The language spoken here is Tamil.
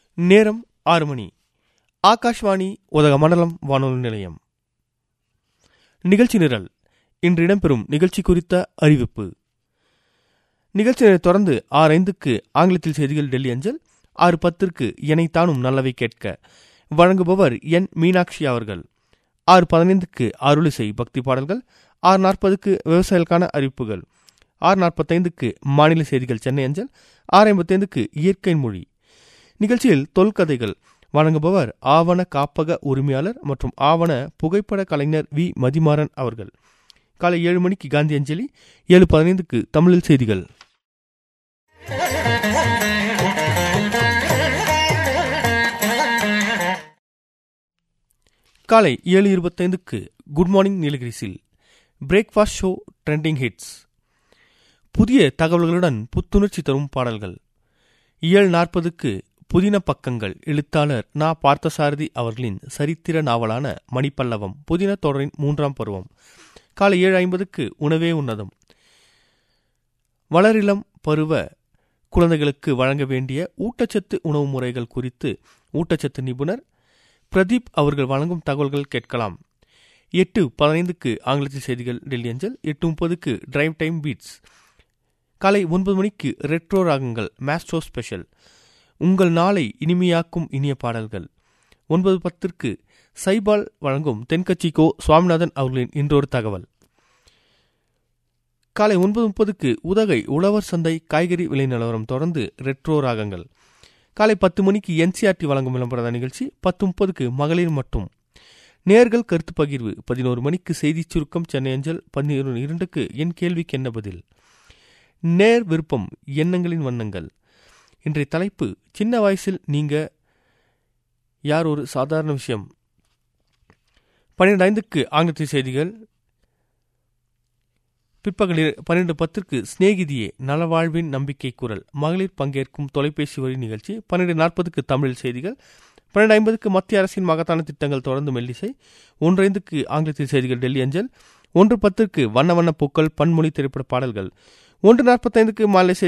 நேரம் ஆறு மணி ஆகாஷ்வாணி உதகமண்டலம் வானொலி நிலையம் நிகழ்ச்சி நிரல் இன்று இடம்பெறும் நிகழ்ச்சி குறித்த அறிவிப்பு நிகழ்ச்சி நிரலை தொடர்ந்து ஆறு ஐந்துக்கு ஆங்கிலத்தில் செய்திகள் டெல்லி அஞ்சல் ஆறு பத்திற்கு எனைத்தானும் நல்லவை கேட்க வழங்குபவர் என் மீனாட்சி அவர்கள் ஆறு பதினைந்துக்கு அருளிசை பக்தி பாடல்கள் ஆறு நாற்பதுக்கு விவசாயிகளுக்கான அறிவிப்புகள் ஆறு நாற்பத்தைந்துக்கு மாநில செய்திகள் சென்னை அஞ்சல் ஆறு ஐம்பத்தைந்துக்கு இயற்கை மொழி நிகழ்ச்சியில் தொல்கதைகள் வழங்குபவர் ஆவண காப்பக உரிமையாளர் மற்றும் ஆவண புகைப்பட கலைஞர் வி மதிமாறன் அவர்கள் காலை ஏழு மணிக்கு காந்தி அஞ்சலி ஏழு பதினைந்துக்கு தமிழில் செய்திகள் காலை ஏழு இருபத்தைந்துக்கு குட் மார்னிங் நீலகிரிஸில் பிரேக்ஃபாஸ்ட் ஷோ ட்ரெண்டிங் ஹிட்ஸ் புதிய தகவல்களுடன் புத்துணர்ச்சி தரும் பாடல்கள் ஏழு நாற்பதுக்கு புதின பக்கங்கள் எழுத்தாளர் நா பார்த்தசாரதி அவர்களின் சரித்திர நாவலான மணிப்பல்லவம் புதின தொடரின் மூன்றாம் பருவம் காலை ஏழு ஐம்பதுக்கு உணவே உன்னதம் வளரிளம் பருவ குழந்தைகளுக்கு வழங்க வேண்டிய ஊட்டச்சத்து உணவு முறைகள் குறித்து ஊட்டச்சத்து நிபுணர் பிரதீப் அவர்கள் வழங்கும் தகவல்கள் கேட்கலாம் எட்டு பதினைந்துக்கு ஆங்கிலத்தில் செய்திகள் டெல்லி அஞ்சல் எட்டு முப்பதுக்கு டிரைவ் டைம் பீட்ஸ் காலை ஒன்பது மணிக்கு ரெட்ரோ ராகங்கள் மேஸ்ட்ரோ ஸ்பெஷல் உங்கள் நாளை இனிமையாக்கும் இனிய பாடல்கள் ஒன்பது பத்திற்கு சைபால் வழங்கும் தென்கட்சிக்கோ சுவாமிநாதன் அவர்களின் இன்றொரு தகவல் காலை ஒன்பது முப்பதுக்கு உதகை உழவர் சந்தை காய்கறி விலை நிலவரம் தொடர்ந்து ரெட்ரோ ராகங்கள் காலை பத்து மணிக்கு என்சிஆர்டி வழங்கும் விளம்பர நிகழ்ச்சி பத்து முப்பதுக்கு மகளிர் மட்டும் நேர்கள் கருத்து பகிர்வு பதினோரு மணிக்கு செய்திச் சுருக்கம் சென்னை அஞ்சல் பதினோரு இரண்டுக்கு என் கேள்விக்கு என்ன பதில் நேர் விருப்பம் எண்ணங்களின் வண்ணங்கள் இன்றைய தலைப்பு சின்ன வயசில் நீங்க யார் ஒரு சாதாரண விஷயம் பன்னிரண்டு ஐந்துக்கு ஆங்கிலத்தில் செய்திகள் பிற்பகல் பன்னிரண்டு பத்திற்கு சிநேகிதியே நலவாழ்வின் நம்பிக்கை குரல் மகளிர் பங்கேற்கும் தொலைபேசி வழி நிகழ்ச்சி பன்னிரண்டு நாற்பதுக்கு தமிழ் செய்திகள் பன்னெண்டு ஐம்பதுக்கு மத்திய அரசின் மகத்தான திட்டங்கள் தொடர்ந்து மெல்லிசை ஒன்று ஐந்துக்கு ஆங்கிலத்தில் செய்திகள் டெல்லி அஞ்சல் ஒன்று பத்திற்கு வண்ண வண்ண பூக்கள் பன்மொழி திரைப்பட பாடல்கள் ஒன்று நாற்பத்தைந்துக்கு மாலை